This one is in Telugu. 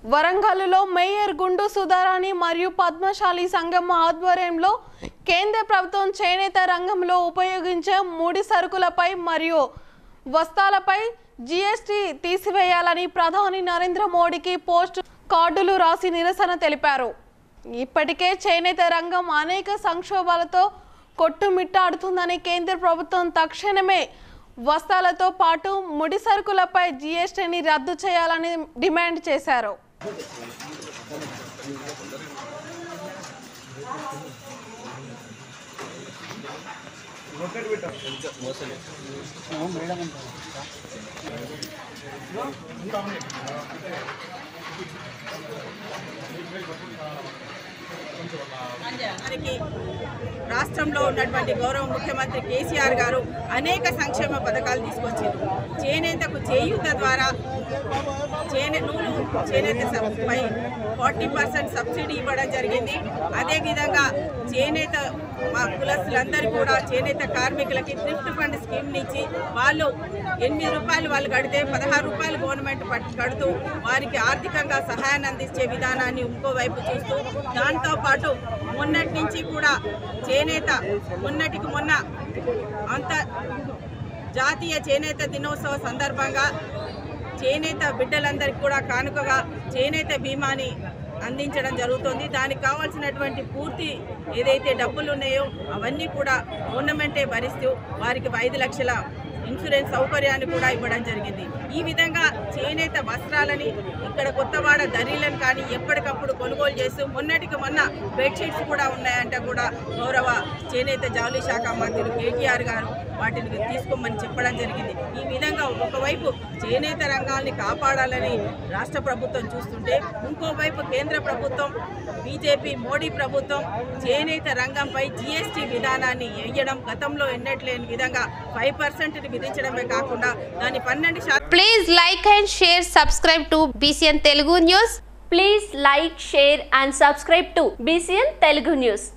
వరంగల్లో మేయర్ గుండు సుధారాణి మరియు పద్మశాలి సంఘం ఆధ్వర్యంలో కేంద్ర ప్రభుత్వం చేనేత రంగంలో ఉపయోగించే ముడి సరుకులపై మరియు వస్తాలపై జీఎస్టీ తీసివేయాలని ప్రధాని నరేంద్ర మోడీకి పోస్ట్ కార్డులు రాసి నిరసన తెలిపారు ఇప్పటికే చేనేత రంగం అనేక సంక్షోభాలతో కొట్టుమిట్టాడుతుందని కేంద్ర ప్రభుత్వం తక్షణమే వస్తాలతో పాటు ముడి సరుకులపై జీఎస్టీని రద్దు చేయాలని డిమాండ్ చేశారు మనకి రాష్ట్రంలో ఉన్నటువంటి గౌరవ ముఖ్యమంత్రి కేసీఆర్ గారు అనేక సంక్షేమ పథకాలు తీసుకొచ్చారు చేనేతకు చేయూత ద్వారా చేనే నూలు చేనేత సబ్ పై ఫార్టీ పర్సెంట్ సబ్సిడీ ఇవ్వడం జరిగింది అదేవిధంగా చేనేత మా కులస్తులందరూ కూడా చేనేత కార్మికులకి థ్రిఫ్ట్ ఫండ్ స్కీమ్ ఇచ్చి వాళ్ళు ఎనిమిది రూపాయలు వాళ్ళు కడితే పదహారు రూపాయలు గవర్నమెంట్ పట్టు కడుతూ వారికి ఆర్థికంగా సహాయాన్ని అందించే విధానాన్ని ఇంకోవైపు చూస్తూ దాంతో పాటు మొన్నటి నుంచి కూడా చేనేత మొన్నటికి మొన్న అంత జాతీయ చేనేత దినోత్సవ సందర్భంగా చేనేత బిడ్డలందరికీ కూడా కానుకగా చేనేత బీమాని అందించడం జరుగుతుంది దానికి కావాల్సినటువంటి పూర్తి ఏదైతే డబ్బులు ఉన్నాయో అవన్నీ కూడా గవర్నమెంటే భరిస్తూ వారికి ఐదు లక్షల ఇన్సూరెన్స్ సౌకర్యాన్ని కూడా ఇవ్వడం జరిగింది ఈ విధంగా చేనేత వస్త్రాలని ఇక్కడ కొత్తవాడ దరీలను కానీ ఎప్పటికప్పుడు కొనుగోలు చేస్తూ మొన్నటికి మొన్న బెడ్షీట్స్ కూడా ఉన్నాయంటే కూడా గౌరవ చేనేత జౌళి శాఖ మంత్రులు కేటీఆర్ గారు వాటిని తీసుకోమని చెప్పడం జరిగింది ఈ విధంగా ఒకవైపు చేనేత రంగాల్ని కాపాడాలని రాష్ట్ర ప్రభుత్వం చూస్తుంటే ఇంకోవైపు కేంద్ర ప్రభుత్వం బీజేపీ మోడీ ప్రభుత్వం చేనేత రంగంపై జీఎస్టీ విధానాన్ని వేయడం గతంలో ఎన్నట్లేని విధంగా ఫైవ్ పర్సెంట్ విధించడమే కాకుండా దాని పన్నెండు శాతం Please like and share, subscribe to BCN Telugu News. Please like, share and subscribe to BCN Telugu News.